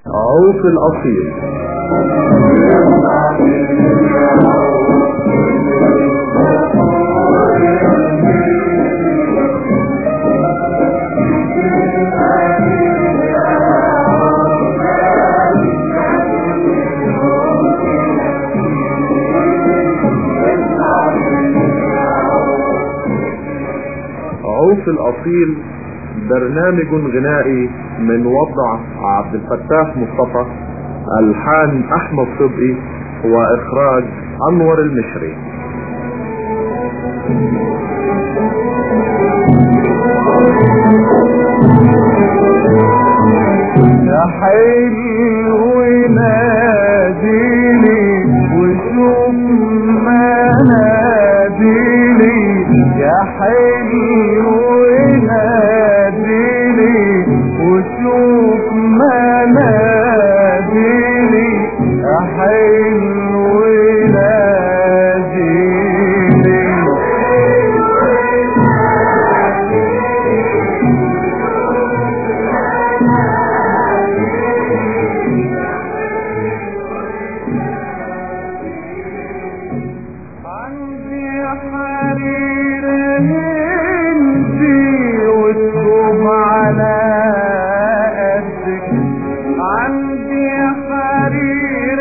عوف الأصيل عوف الأصيل برنامج غنائي من وضع عبد الفتاح مصطفى ألحان أحمد صدقي وإخراج أنور المشري يا حلو ناديني وشوف مناديني يا حلو ناديني وشوف مناديني يا حلو ناديني عندي حرير هندي والثوب على قدك عندي حرير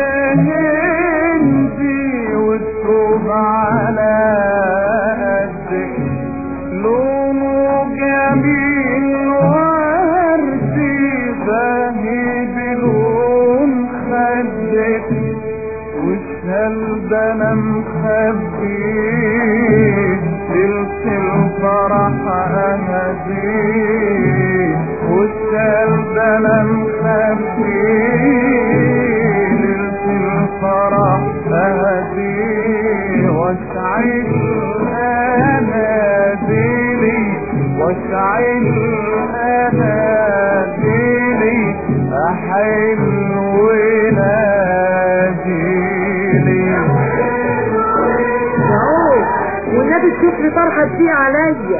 هندي والثوب على قدك لونه جميل وردي باهي بلون خدك والشال ده انا مخبيه ليلة الفرح اهديه والشال ده انا مخبيه ليلة الفرح اهديه واشعل اناديلي واشعل اناديلي احل وناديلي والنبي تشوف لي طرحة دي عليا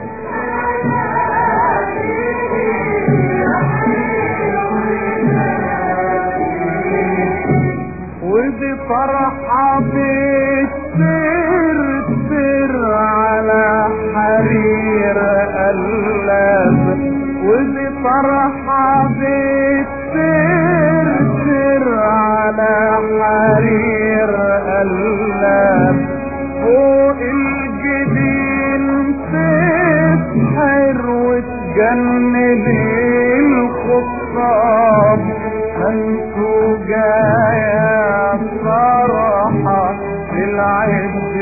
ودي فرحة بتسر تسر على حرير قلب ودي فرحة بتسر تسر على حرير قلب فوق الجبين تسحر وتجنن الخطاب انتوا جاية فرحة للعز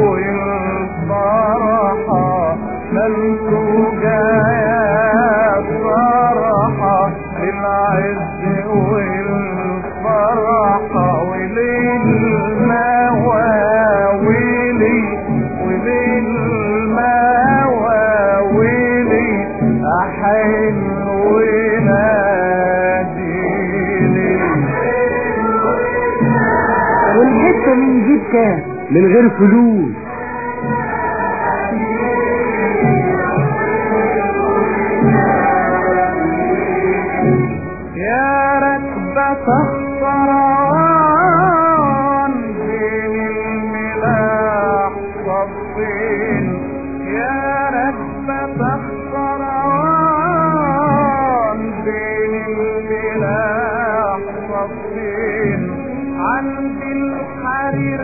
والفرحة انتوا جاية فرحة للعز والفرحة وللمواويلي وللمواويلي أحن وناديلي والحتة من جيب كام من غير فلوس يا ركبة الصران بين الملاح صفين يا ركبة الصران بين الملاح صفين عند الحرير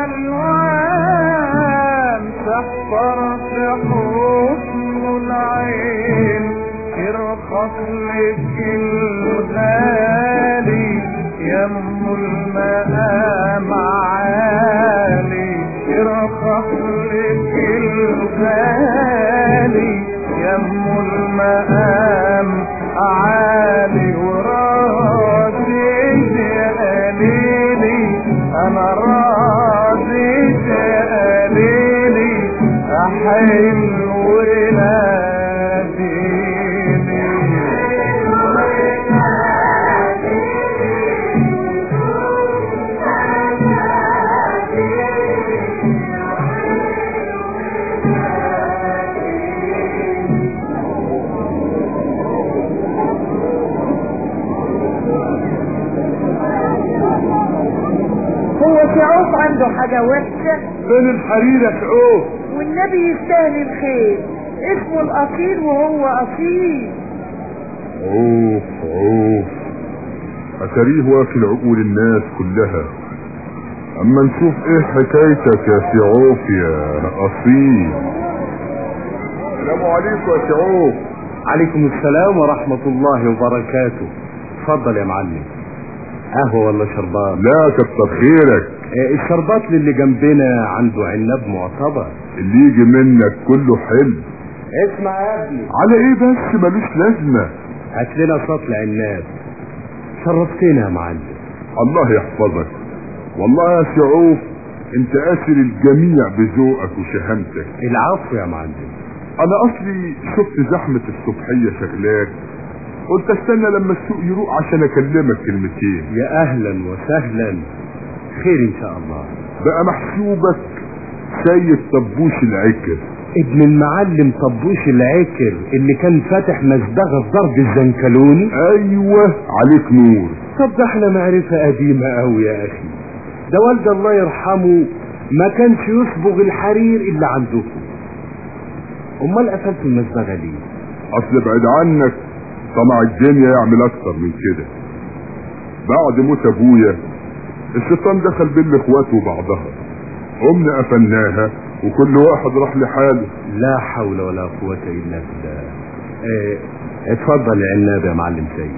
ألوان تحضر في حسن العين يرخص لك الغالي يم المقام عالي يرخص لك الغالي يم المقام عالي وراضي قليلي انا راضي قليلي حلو هو شعوب عنده حاجة وحشة فين الحرير يا شعوب والنبي يستاهل الخير اسمه الأصيل وهو أصيل عوف عوف أتريه واكل عقول الناس كلها أما نشوف إيه حكايتك يا سي عوف يا أصيل السلام عليكم يا سي عوف عليكم السلام ورحمة الله وبركاته اتفضل يا معلم قهوة ولا شربات لا كتر خيرك آه، الشربات اللي جنبنا عنده عناب معتبر اللي يجي منك كله حلو اسمع يا ابني على ايه بس ملوش لازمة هات لنا سطل عناب شرفتنا يا معلم الله يحفظك والله يا سي عوف انت اسر الجميع بذوقك وشهامتك العفو يا معلم انا اصلي شفت زحمة الصبحية شغلاك قلت استنى لما السوق يروق عشان اكلمك كلمتين يا اهلا وسهلا خير ان شاء الله بقى محسوبك سيد طبوش العكر ابن المعلم طبوش العكر اللي كان فاتح مزبغة في ضرب الزنكلوني ايوه عليك نور طب ده احنا معرفة قديمة قوي يا اخي ده والد الله يرحمه ما كانش يصبغ الحرير الا عندكم امال قفلتوا المزبغة ليه اصل بعد عنك طمع الدنيا يعمل اكتر من كده بعد موت ابويا الشيطان دخل بين الاخوات وبعضها قمنا قفلناها وكل واحد راح لحاله لا حول ولا قوة الا بالله اه اتفضل يا عناب يا معلم سيد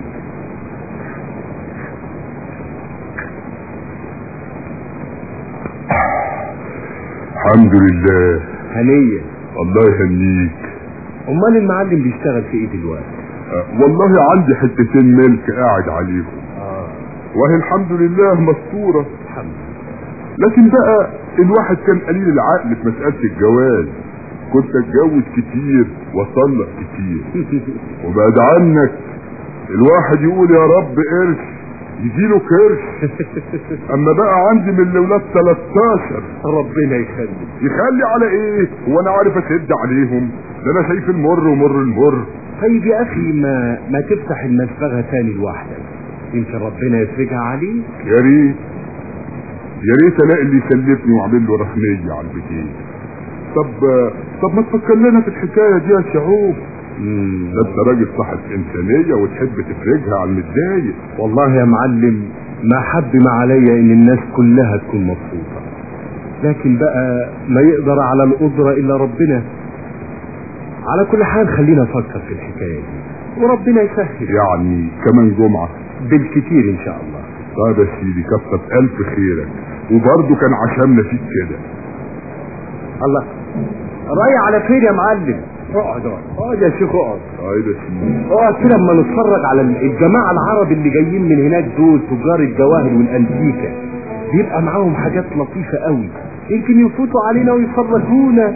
الحمد لله هنية الله يهنيك امال المعلم بيشتغل في ايه دلوقتي أه، والله عندي حتتين ملك قاعد عليهم اه وهي الحمد لله مستورة الحمد لكن بقى الواحد كان قليل العقل في مسألة الجواز كنت اتجوز كتير واطلق كتير وبعد عنك الواحد يقول يا رب قرش يجيله كرش اما بقى عندي من الاولاد 13 ربنا يخليك يخلي على ايه هو انا عارف اسد عليهم ده انا شايف المر ومر المر طيب يا اخي ما ما تفتح المسبغة تاني لوحدك يمكن ربنا يفرجها عليك يا ريت يا ريت الاقي اللي يسلفني واعمل له رهنيه على البيتين طب طب ما تفكر لنا في الحكايه دي يا شعوب مم. ده انت راجل صاحب انسانيه وتحب تفرجها على المتضايق والله يا معلم ما حد ما عليا ان الناس كلها تكون مبسوطة لكن بقى ما يقدر على القدرة الا ربنا على كل حال خلينا نفكر في الحكاية دي وربنا يسهل يعني كمان جمعه بالكتير ان شاء الله طيب يا سيدي كتر الف خيرك وبرضه كان عشمنا فيك كده الله رايح على فين يا معلم اقعد اقعد اقعد يا شيخ اقعد طيب يا سيدي اقعد كده اما نتفرج على الجماعة العرب اللي جايين من هناك دول تجار الجواهر والانتيكة بيبقى معاهم حاجات لطيفة قوي يمكن يفوتوا علينا ويفرجونا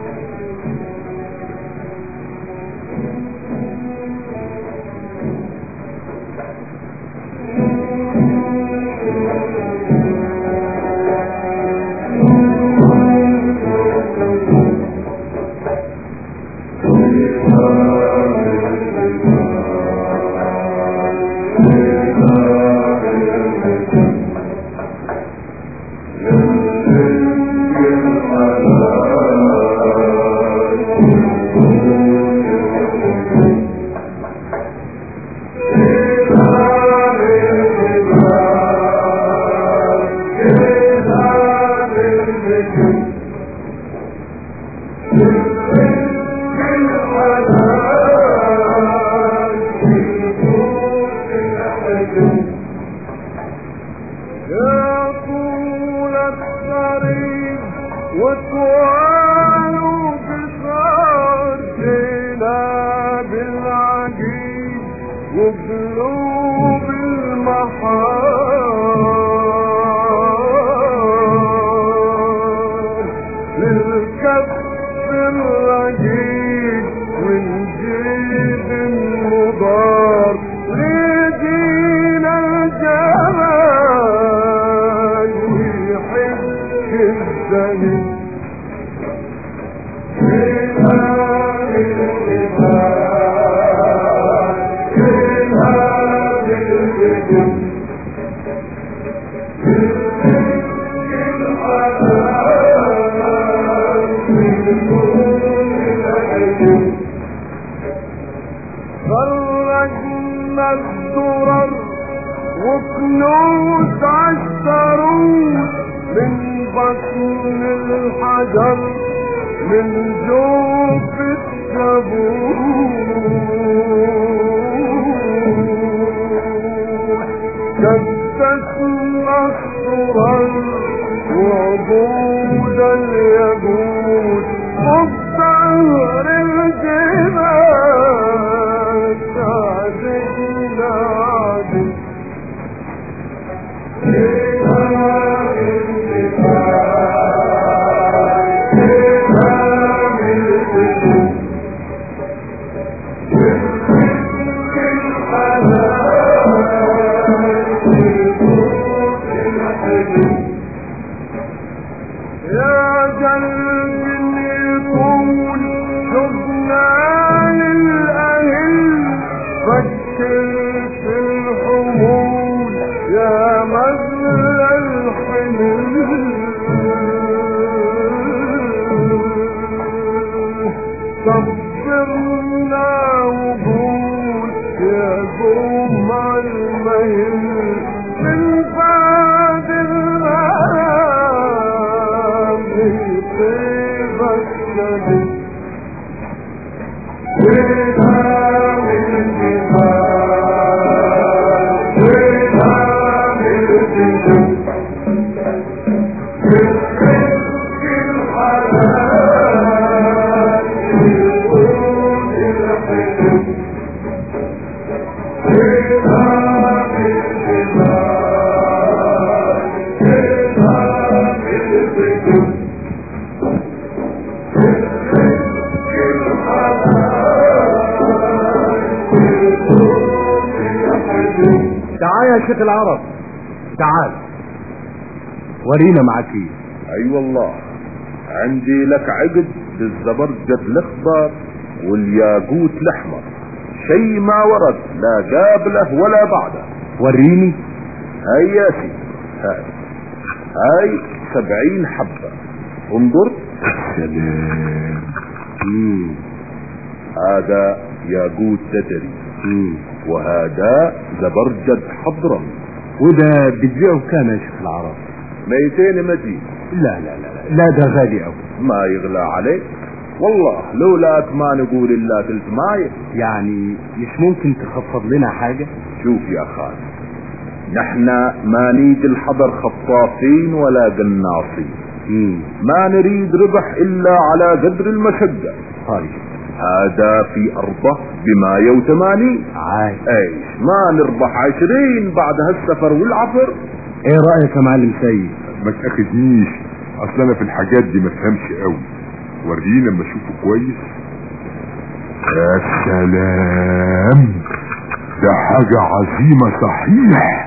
يا طول الطريق وطوال قصار جينا بالعجيب وقلوب المحار للكف الرجيب ونجيب المضار لدينا الجمال ويحب الزمن خرجنا الدرر وكنوز عالسرور من بطن الحجر من جوف السبور كدسنا الصرر وعبود اليهود مبتهر الجبال تعزنا عدل يا جل يكون شفنا للأهل فكر في الحمول يا مزل الحمول صبرنا وقول يا جمع المهم من بعد الغرام يطيبك شديد تعال يا شيخ العرب تعال ورينا معاك ايه اي أيوة والله عندي لك عقد بالزبرجد الاخضر والياقوت الاحمر شيء ما ورد لا قابله ولا بعده وريني هاي يا سيدي هاي هاي سبعين حبة انظر سلام مم. هذا ياقوت ددري مم. وهذا زبرجد حضرمي وده بتبيعه بكام يا شيخ العرب 200 مدين لا لا لا لا, لا ده غالي قوي ما يغلى عليك والله لولاك ما نقول الا ثلث ماية يعني مش ممكن تخفض لنا حاجة شوف يا خالد نحن ما نريد الحضر خطافين ولا قناصين مم. ما نريد ربح الا على قدر المشقة طيب هذا في ارضه بماية وثمانين عاي ايش ما نربح عشرين بعد هالسفر والعفر ايه رأيك يا معلم سيد ما تاخدنيش اصل انا في الحاجات دي ما فهمش قوي وريني لما اشوفه كويس يا سلام ده حاجة عظيمة صحيح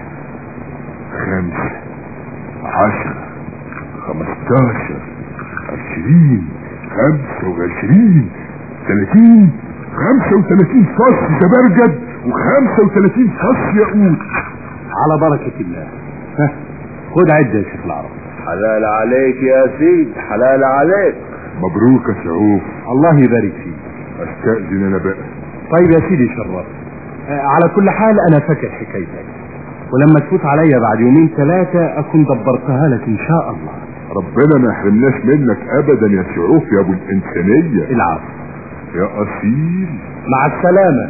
خمسة عشرة خمستاشر عشرين خمسة وعشرين ثلاثين خمسة وثلاثين فص زبرجد وخمسة وثلاثين فص ياقوت على بركة الله ها خد عدة يا شيخ العرب حلال عليك يا سيد حلال عليك مبروك يا شعوف الله يبارك فيك استأذن انا بقى طيب يا سيدي شرف آه، على كل حال انا فاكر حكايتك ولما تفوت عليا بعد يومين ثلاثة اكون دبرتها لك ان شاء الله ربنا ما يحرمناش منك ابدا يا شعوف يا ابو الانسانية العفو يا اصيل مع السلامة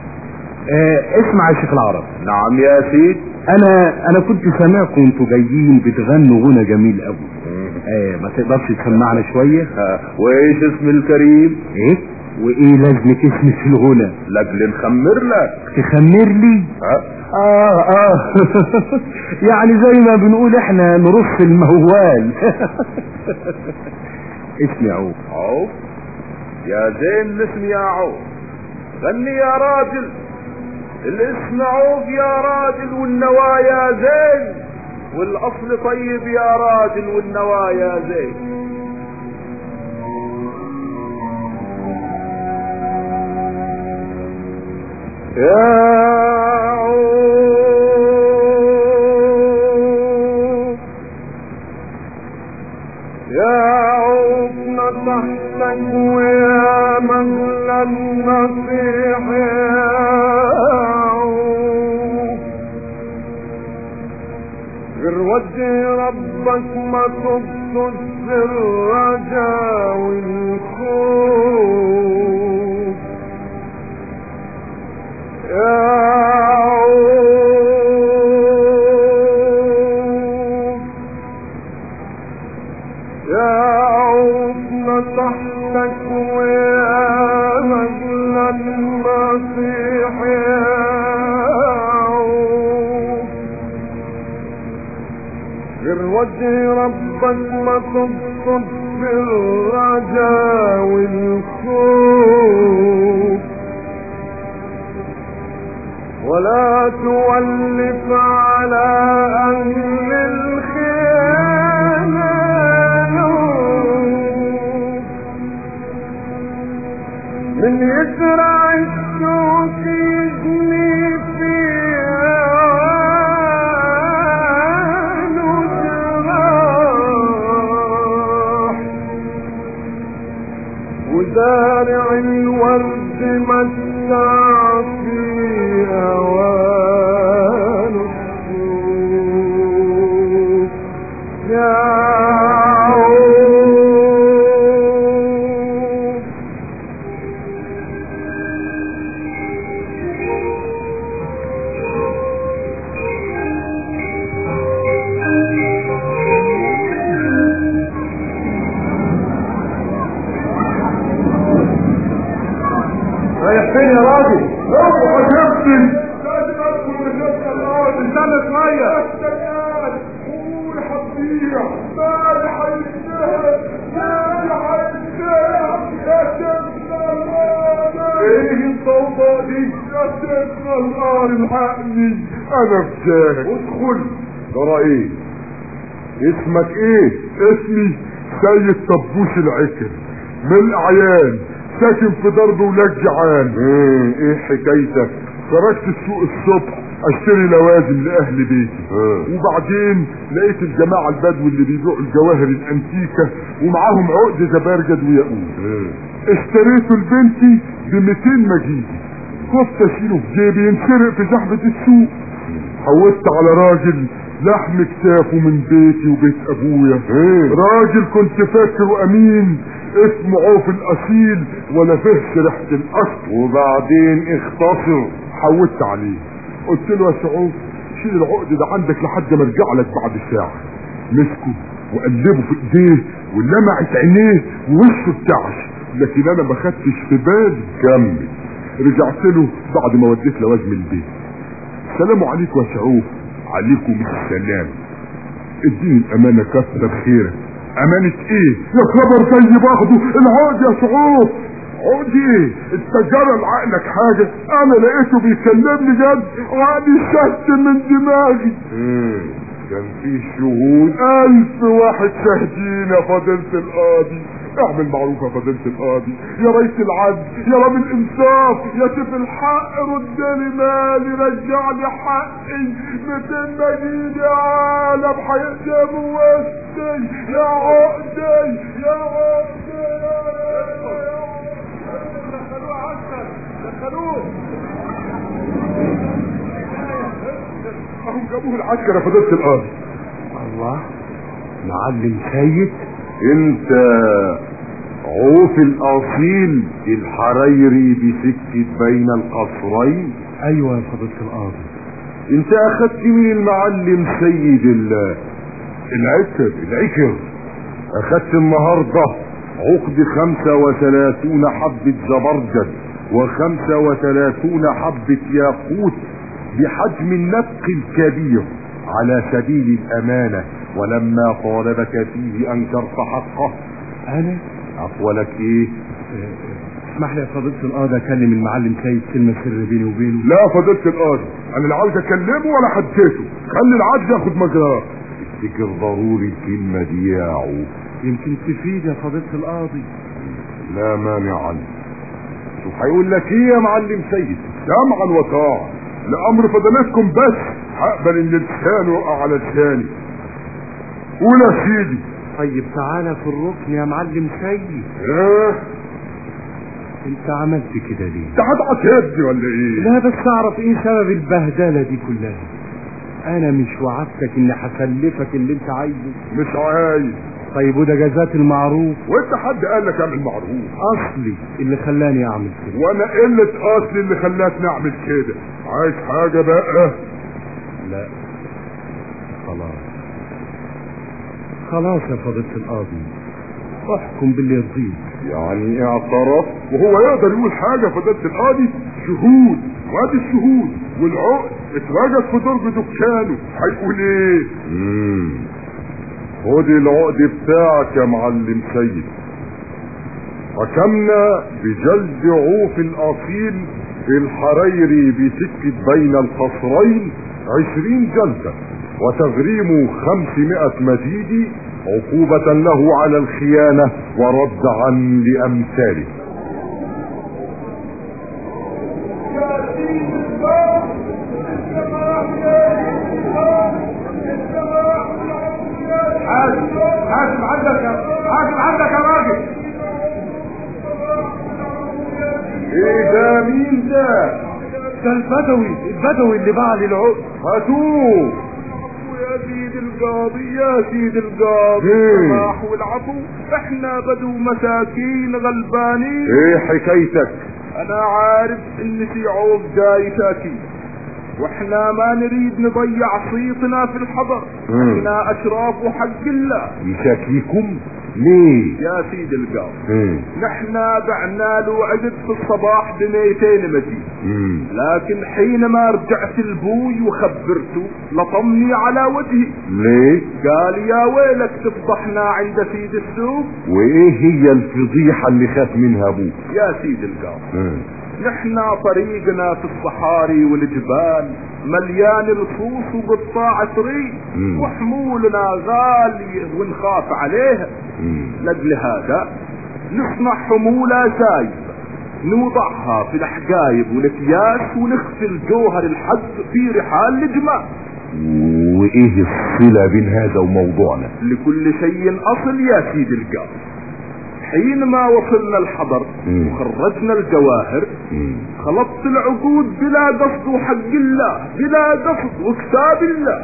آه اسمع يا شيخ العرب نعم يا سيد انا انا كنت سامعكم انتوا جايين بتغنوا غنى جميل قوي آه ما تقدرش تسمعنا شوية ها، وايش اسم الكريم ايه وايه لازمة اسمي في الغنى لاجل نخمر لك تخمر لي ها اه اه يعني زي ما بنقول احنا نرص الموال اسمي عوف عوف يا زين الاسم يا عوف غني يا راجل الاسم عوف يا راجل والنوايا زين والاصل طيب يا راجل والنوايا زين يا عوف يا عوف تحتك ويا مغلى النصيح يعوف غير وجه ربك ما تبصد في الرجا والخوف يعوف يعوف نصحتك ويا مجلى النصيح يعوف غير وجه ربك ما تبصد بالرجا والخوف ولا تولف على أهل الخيانة من يزرع الشوك يجني فيها جراح وزارع الورد متع في أوان السوق يعود رايح فين يا راجل؟ اوعى نفسي لازم ادخل لنفس الارض استنى شوية قول هتضيع مالي هينتهي مالي هينتهي يا سيدنا الله ايه الصوبة دي يا سيدنا الله الحقني انا فشاك ادخل ترى ايه اسمك ايه اسمي سيد طبوش العكر من الاعيان ساكن في درب ولاد جعان ايه ايه حكايتك خرجت السوق الصبح اشتري لوازم لاهل بيتي وبعدين لقيت الجماعة البدو اللي بيبيعوا الجواهر الانتيكة ومعاهم عقد زبرجد وياقوت اشتريته لبنتي ب 200 مجيدي خفت اشيله في جيبي ينسرق في زحمة السوق حولت على راجل لحم كتافه من بيتي وبيت ابويا راجل كنت فاكره امين اسمه عوف الاصيل ولا فهش ريحة الاصل وبعدين اختصر حولت عليه قلت له يا شعوف شيل العقد ده عندك لحد ما ارجع لك بعد ساعة مسكه وقلبه في ايديه ولمعت عينيه ووشه بتعش لكن انا ما خدتش في بالي كمل رجعت له بعد ما وديت لوازم البيت السلام عليكم يا شعوف عليكم السلام اديني الامانة كتر خيرك امانة ايه يا خبر طيب اخده العقد يا شعوف عقد ايه التجارة لعقلك حاجة انا لقيته بيكلمني جد وعقلي شهد من دماغي كان في شهود الف واحد شاهدين يا فضيلة القاضي اعمل معروف يا فضيلة القاضي يا ريت العدل يا رب الانصاف يا سيف الحق رد لي مالي رجع لي حقي 200 مجيد يا عالم هيقدم وسطي يا عقدي يا عقدي يا دخلوه عسكر دخلوه اهم جابوه العسكر يا فضيلة القاضي الله معلم سيد انت عوف الاصيل الحريري بسكة بين القصرين ايوه يا فضيلة القاضي انت اخدت من المعلم سيد الله العكر العكر اخدت النهاردة عقد خمسة وثلاثون حبة زبرجد وخمسة وثلاثون حبة ياقوت بحجم النفق الكبير على سبيل الامانة ولما طالبك فيه انكرت حقه انا عفولك ايه اسمح لي يا فضيلة القاضي اكلم المعلم سيد كلمة سر بيني وبينه لا فضيلة القاضي انا لا عاوز اكلمه ولا حديته خلي العدل ياخد مجراه افتكر ضروري الكلمة دي يا عوف يمكن تفيد يا فضيلة القاضي لا مانع عنه شوف هيقول لك ايه يا معلم سيد سمعا وطاعة لامر فضلاتكم بس هقبل ان لسانه يقع على لساني قول يا سيدي طيب تعالى في الركن يا معلم سيد ايه انت عملت كده ليه انت هتعتبني ولا ايه لا بس اعرف ايه سبب البهدله دي كلها انا مش وعدتك اني هسلفك اللي انت عايزه مش عايز طيب وده جزات المعروف وانت حد قال لك اعمل معروف اصلي اللي خلاني اعمل كده وانا قلة اصلي اللي خلتني اعمل كده عايز حاجة بقى لا خلاص خلاص يا فضيلة القاضي احكم باللي يرضيك يعني اعترف وهو يقدر يقول حاجة فضلت القاضي شهود وادي الشهود والعقد اتواجد في درج دكانه هيقول ايه خد العقد بتاعك يا معلم سيد حكمنا بجلد عوف الاصيل في الحريري بسكة بين القصرين عشرين جلدة وتغريم خمسمائة مزيد عقوبة له على الخيانة وردعا لأمثاله حاسب حاسب عندك يا حاسب عندك يا راجل ايه ده مين ده ده البدوي البدوي اللي باع لي العقد هاتوه يا سيد القاضي يا سيد القاضي إيه؟ السماح والعفو احنا بدو مساكين غلبانين ايه حكايتك انا عارف ان في عوض جاي تاكيد واحنا ما نريد نضيع صيتنا في الحضر مم. احنا اشراف حق الله يشاكيكم ليه يا سيد القاضي مم. نحن بعنا له عقد في الصباح ب 200 مزيد مم. لكن حينما رجعت البوي وخبرته لطمني على وجهي ليه قال يا ويلك تفضحنا عند سيد السوق وايه هي الفضيحة اللي خاف منها ابوك يا سيد القاضي مم. نحن طريقنا في الصحاري والجبال مليان لصوص وقطاع عطري مم. وحمولنا غالية ونخاف عليها مم. لأجل هذا نصنع حمولة زايدة نوضعها في الحقايب والاكياس ونخفي الجوهر الحد في رحال الجمال وايه الصلة بين هذا وموضوعنا لكل شيء اصل يا سيدي القاضي حينما وصلنا الحضر مم. وخرجنا الجواهر مم. خلطت العقود بلا قصد وحق الله بلا قصد وكتاب الله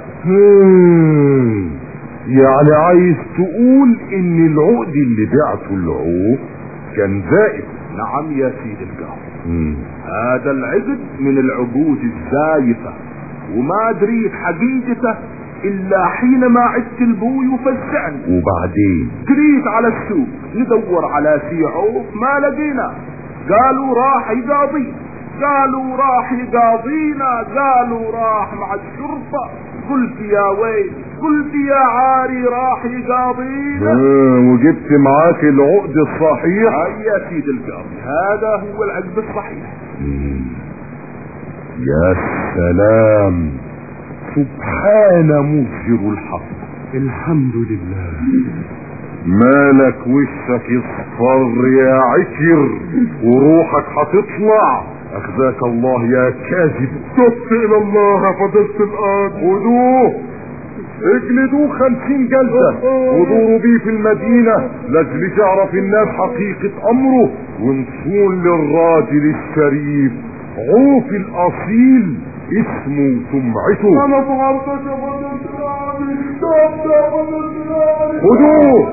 مم. يعني عايز تقول ان العقد اللي بعته العوف كان زائد نعم يا سيدي القاضي مم. هذا العقد من العقود الزايفة وما دريت حقيقته الا حينما عدت البوي وفزعني وبعدين جريت على السوق ندور على سيعوف ما لقينا قالوا راح يقاضي قالوا راح يقاضينا قالوا راح مع الشرطة قلت يا ويل قلت يا عاري راح يقاضينا آه، وجبت معاك العقد الصحيح هاي يا سيد القاضي هذا هو العقد الصحيح مم. يا سلام سبحان مظهر الحق الحمد لله مالك وشك اصفر يا عكر وروحك هتطلع اخذاك الله يا كاذب تبت الى الله فضلت الارض خدوه اجلدوه خمسين جلدة ودوروا بيه في المدينة لاجل تعرف الناس حقيقة امره ونصون للراجل الشريف عوف الاصيل اسمه سمعته انا ضربتك يا فضل الراجل ضربت يا فضل الراجل خدوه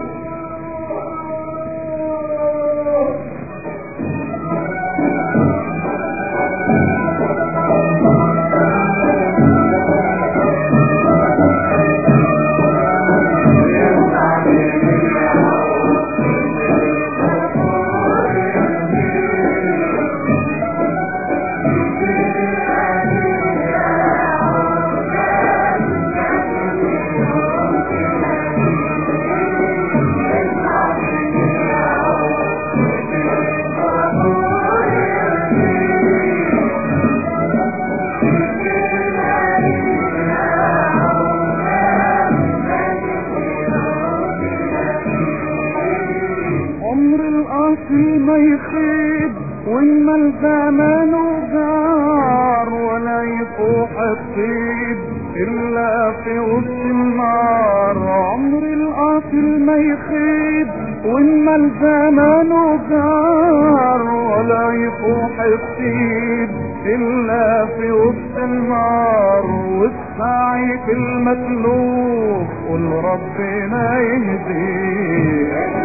عمر القاسي ما يخيب والمال زمان وجار ولا يفوح الطيب إلا في وسط النار عمر القاتل ما يخيب وإما الزمان جار ولا يفوح الطيب إلا في وسط النار والسعي في المسلوب قل ربنا يهديه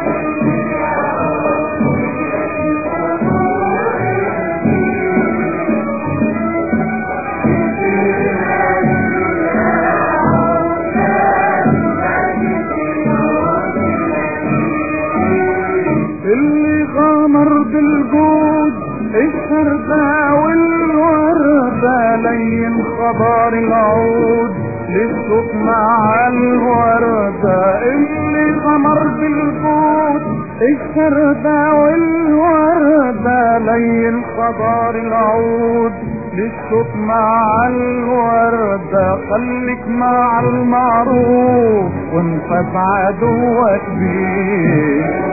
اللي غامر بالجود الشربة والوردة لين خبر العود للصوت مع الوردة اللي غمر بالجود الشربة والوردة لين خبر العود للصوت مع الوردة خليك مع المعروف وانت بعدوك بيه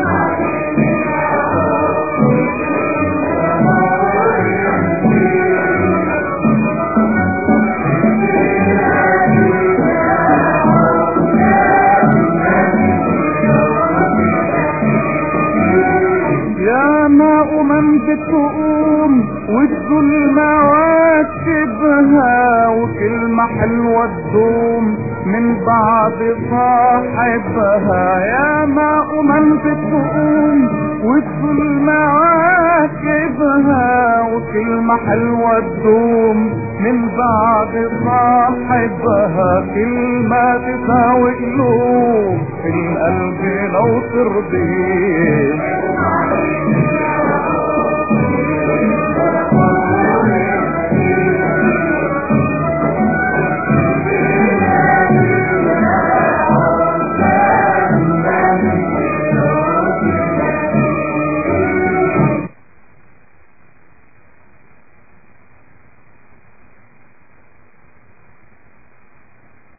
يا ماء من بتقوم والظلمة واكتبها وكلمة حلوة تدوم من بعد صاحبها يا ماء من بتقوم والظلمة واكتبها وكلمة حلوة تدوم من بعد صاحبها كلمة تساوي قلوب في القلب لو ترضيه